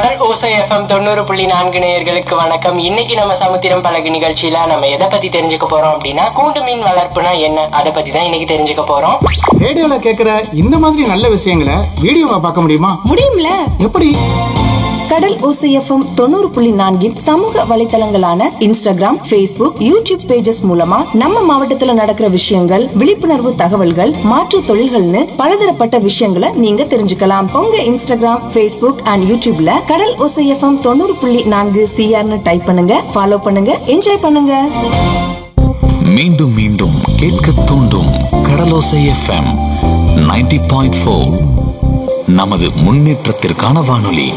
கடல் ஓசை எஃப்எம் தொண்ணூறு புள்ளி நான்கு நேயர்களுக்கு வணக்கம் இன்னைக்கு நம்ம சமுத்திரம் பழகு நிகழ்ச்சியில நம்ம எதை பத்தி தெரிஞ்சுக்க போறோம் அப்படின்னா கூண்டு மீன் வளர்ப்புனா என்ன அதை பத்தி தான் இன்னைக்கு தெரிஞ்சுக்க போறோம் ரேடியோல கேக்குற இந்த மாதிரி நல்ல விஷயங்களை வீடியோவா பார்க்க முடியுமா முடியும்ல எப்படி கடல் ஓசைஎஃப்எம் தொண்ணூறு புள்ளி நான்கின் சமூக வலைத்தளங்களான இன்ஸ்டாகிராம் ஃபேஸ்புக் யூடியூப் பேஜஸ் மூலமா நம்ம மாவட்டத்துல நடக்கிற விஷயங்கள் விழிப்புணர்வு தகவல்கள் மாற்று தொழில்கள்னு பலதரப்பட்ட விஷயங்களை நீங்க தெரிஞ்சுக்கலாம் உங்க இன்ஸ்டாகிராம் ஃபேஸ்புக் அண்ட் யூடியூப்ல கடல் ஓசைஎஃப்எம் தொண்ணூறு புள்ளி நான்கு சிஆர்னு டைப் பண்ணுங்க ஃபாலோ பண்ணுங்க என்ஜாய் பண்ணுங்க மீண்டும் மீண்டும் கேட்க தூண்டும் கடலோசை எஃப்எம் 90.4 பாயிண்ட் நமது முன்னேற்றத்திற்கான வானொலி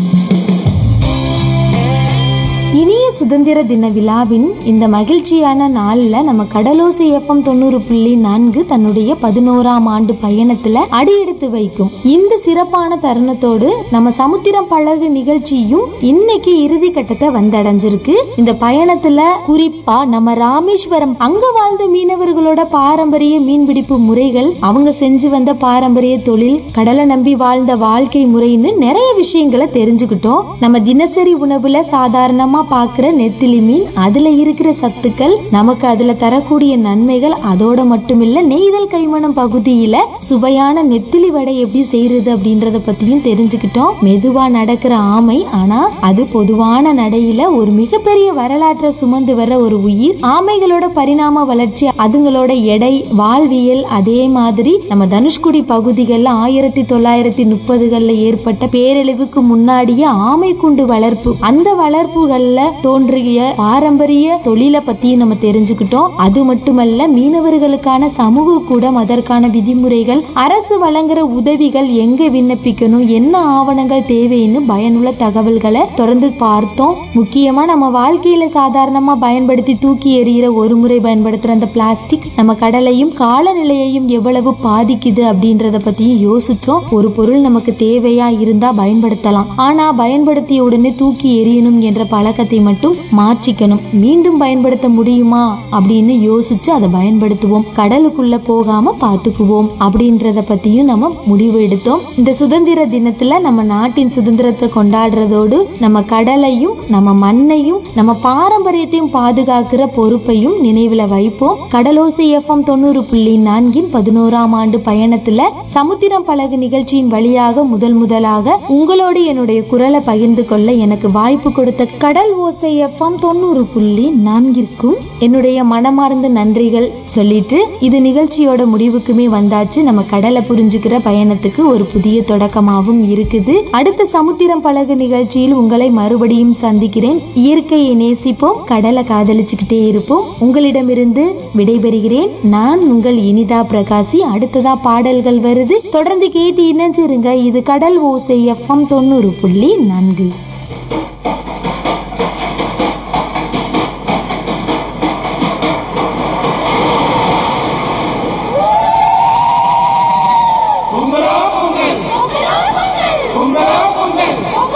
இனிய சுதந்திர தின விழாவின் இந்த மகிழ்ச்சியான நாள்ல நம்ம கடலோசை எஃப்எம் தொண்ணூறு புள்ளி நான்கு தன்னுடைய பதினோராம் ஆண்டு பயணத்துல அடியெடுத்து வைக்கும் இந்த சிறப்பான தருணத்தோடு நம்ம சமுத்திரம் பழகு நிகழ்ச்சியும் இன்னைக்கு இறுதி கட்டத்தை வந்தடைஞ்சிருக்கு இந்த பயணத்துல குறிப்பா நம்ம ராமேஸ்வரம் அங்க வாழ்ந்த மீனவர்களோட பாரம்பரிய மீன்பிடிப்பு முறைகள் அவங்க செஞ்சு வந்த பாரம்பரிய தொழில் கடலை நம்பி வாழ்ந்த வாழ்க்கை முறைன்னு நிறைய விஷயங்களை தெரிஞ்சுக்கிட்டோம் நம்ம தினசரி உணவுல சாதாரணமா பாக்குற நெத்திலி மீன் அதுல இருக்கிற சத்துக்கள் நமக்கு அதுல தரக்கூடிய நன்மைகள் அதோட மட்டுமில்ல நெய்தல் கைமணம் பகுதியில சுவையான நெத்திலி வடை எப்படி செய்யறது அப்படின்றத பத்தியும் தெரிஞ்சுக்கிட்டோம் மெதுவா நடக்கிற ஆமை ஆனா அது பொதுவான நடையில ஒரு மிகப்பெரிய வரலாற்றை சுமந்து வர ஒரு உயிர் ஆமைகளோட பரிணாம வளர்ச்சி அதுங்களோட எடை வாழ்வியல் அதே மாதிரி நம்ம தனுஷ்குடி பகுதிகளில் ஆயிரத்தி தொள்ளாயிரத்தி முப்பதுகள்ல ஏற்பட்ட பேரழிவுக்கு முன்னாடியே ஆமை குண்டு வளர்ப்பு அந்த வளர்ப்புகள்ல தோன்றிய பாரம்பரிய தொழிலை பத்தியும் நம்ம தெரிஞ்சுக்கிட்டோம் அது மட்டுமல்ல மீனவர்களுக்கான சமூக கூடம் அதற்கான விதிமுறைகள் அரசு வழங்குற உதவிகள் எங்க விண்ணப்பிக்கணும் என்ன ஆவணங்கள் தேவைன்னு பயனுள்ள தகவல்களை தொடர்ந்து பார்த்தோம் முக்கியமா நம்ம வாழ்க்கையில சாதாரணமா பயன்படுத்தி தூக்கி எறிகிற ஒரு முறை பயன்படுத்துற அந்த பிளாஸ்டிக் நம்ம கடலையும் காலநிலையையும் எவ்வளவு பாதிக்குது அப்படின்றத பத்தியும் யோசிச்சோம் ஒரு பொருள் நமக்கு தேவையா இருந்தா பயன்படுத்தலாம் ஆனா பயன்படுத்திய உடனே தூக்கி எறியணும் என்ற பழக்கத்தை மட்டும் மாற்றிக்கணும் மீண்டும் பயன்படுத்த முடியுமா அப்படின்னு யோசிச்சு அதை பயன்படுத்துவோம் கடலுக்குள்ள போகாம பாத்துக்குவோம் அப்படின்றத பத்தியும் நம்ம முடிவு எடுத்தோம் இந்த சுதந்திர தினத்துல நம்ம நாட்டின் சுதந்திரத்தை கொண்டாடுறதோடு நம்ம கடலையும் நம்ம மண்ணையும் நம்ம பாரம்பரியத்தையும் பாதுகாக்கிற பொறுப்பையும் நினைவுல வைப்போம் கடலோசை எஃப்எம் தொண்ணூறு புள்ளி நான்கின் பதினோராம் ஆண்டு பயணத்துல சமுத்திரம் பழகு நிகழ்ச்சியின் வழியாக முதல் முதலாக உங்களோடு என்னுடைய குரலை பகிர்ந்து கொள்ள எனக்கு வாய்ப்பு கொடுத்த கடல் ஓசை எஃப்எம் தொண்ணூறு புள்ளி நான்கிற்கும் என்னுடைய மனமார்ந்த நன்றிகள் சொல்லிட்டு இது நிகழ்ச்சியோட முடிவுக்குமே வந்தாச்சு நம்ம கடலை புரிஞ்சுக்கிற பயணத்துக்கு ஒரு புதிய தொடக்கமாகவும் இருக்குது அடுத்த சமுத்திரம் பழகு நிகழ்ச்சியில் உங்களை மறுபடியும் சந்திக்கிறேன் இயற்கையை நேசிப்போம் கடலை காதலிச்சுக்கிட்டே இருப்போம் உங்களிடமிருந்து விடைபெறுகிறேன் நான் உங்கள் இனிதா பிரகாசி அடுத்ததா பாடல்கள் வருது தொடர்ந்து கேட்டு இணைஞ்சிருங்க இது கடல் ஓசை எஃப்எம் தொண்ணூறு புள்ளி நான்கு